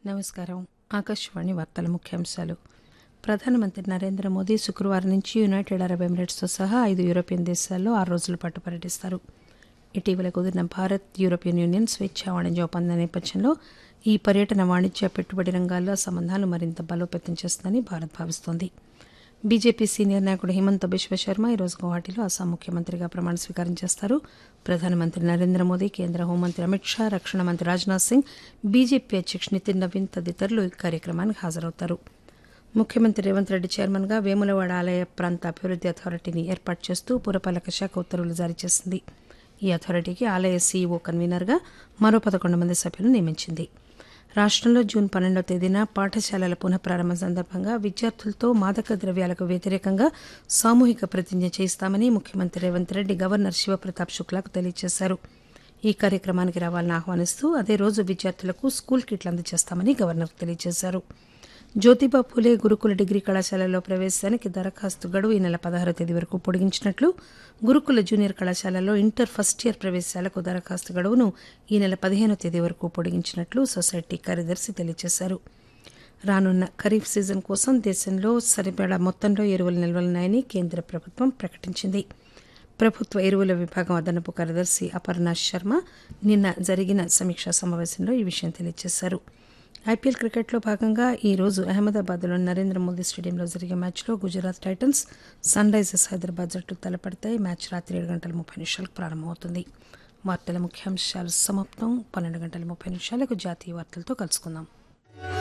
నమస్కారం ఆకాశవాణి వార్తల ముఖ్యాంశాలు ప్రధానమంత్రి నరేంద్ర మోదీ శుక్రవారం నుంచి యునైటెడ్ అరబ్ ఎమిరేట్స్తో సహా ఐదు యూరోపియన్ దేశాల్లో ఆరు రోజుల పాటు పర్యటిస్తారు ఇటీవల కుదిరిన భారత్ యూరోపియన్ యూనియన్ స్వేచ్ఛా వాణిజ్య ఒప్పందం నేపథ్యంలో ఈ పర్యటన వాణిజ్య పెట్టుబడి రంగాల్లో సంబంధాలు మరింత బలోపేతం చేస్తుందని భారత్ భావిస్తోంది బీజేపీ సీనియర్ నాయకుడు హిమంత బిశ్వ శర్మ ఈరోజు గువాహటిలో అస్సాం ముఖ్యమంత్రిగా ప్రమాణ స్వీకారం చేస్తారు ప్రధానమంత్రి నరేంద్ర మోదీ కేంద్ర హోంమంత్రి అమిత్ షా రక్షణ మంత్రి రాజ్నాథ్ సింగ్ బీజేపీ అధ్యక్షుడు నితిన్ నవీన్ తదితరులు ఈ కార్యక్రమానికి హాజరవుతారు ముఖ్యమంత్రి రేవంత్ రెడ్డి చైర్మన్గా వేములవాడ ఆలయ ప్రాంత అభివృద్ది అథారిటీని ఏర్పాటు చేస్తూ పురపాలక శాఖ ఉత్తర్వులు జారీ చేసింది ఈ అథారిటీకి ఆలయ సీఈఓ కన్వీనర్గా మరో పదకొండు మంది సభ్యులను నియమించింది రాష్టంలో జూన్ పన్నెండవ తేదీన పాఠశాలల పునఃప్రారంభం సందర్భంగా విద్యార్థులతో మాదక ద్రవ్యాలకు వ్యతిరేకంగా సామూహిక ప్రతిజ్ఞ చేయిస్తామని ముఖ్యమంత్రి రేవంత్ రెడ్డి గవర్నర్ శివప్రతాప్ శుక్లాకు తెలియజేశారు ఈ కార్యక్రమానికి రావాలని ఆహ్వానిస్తూ అదే రోజు విద్యార్థులకు స్కూల్ కిట్లు అందజేస్తామని గవర్నర్ తెలియజేశారు జ్యోతిబా ఫూలే గురుకుల డిగ్రీ కళాశాలలో ప్రవేశానికి దరఖాస్తు గడువు ఈ నెల పదహారో తేదీ వరకు పొడిగించినట్లు గురుకుల జూనియర్ కళాశాలలో ఇంటర్ ఫస్ట్ ఇయర్ ప్రవేశాలకు దరఖాస్తు గడువును ఈ నెల పదిహేనో తేదీ వరకు పొడిగించినట్లు సొసైటీ కార్యదర్శి తెలియజేశారు రానున్న ఖరీఫ్ సీజన్ కోసం దేశంలో సరిపడా మొత్తంలో ఎరువులు నిల్వలున్నాయని కేంద్ర ప్రభుత్వం ప్రకటించింది ప్రభుత్వ ఎరువుల విభాగం అదనపు కార్యదర్శి అపర్ణ శర్మ నిన్న జరిగిన సమీక్షా సమావేశంలో ఈ విషయం తెలియజేశారు ఐపీఎల్ క్రికెట్లో భాగంగా ఈ రోజు అహ్మదాబాద్లోని నరేంద్ర మోదీ స్టేడియంలో జరిగే మ్యాచ్లో Gujarat Titans Sunrisers Hyderabad జట్లు తలపడతాయి మ్యాచ్ రాత్రి ఏడు గంటల ముప్పై నిమిషాలకు ప్రారంభమవుతుంది వార్తల ముఖ్యాంశాలు సమాప్తం పన్నెండు గంటల ముప్పై నిమిషాలకు జాతీయ వార్తలతో కలుసుకుందాం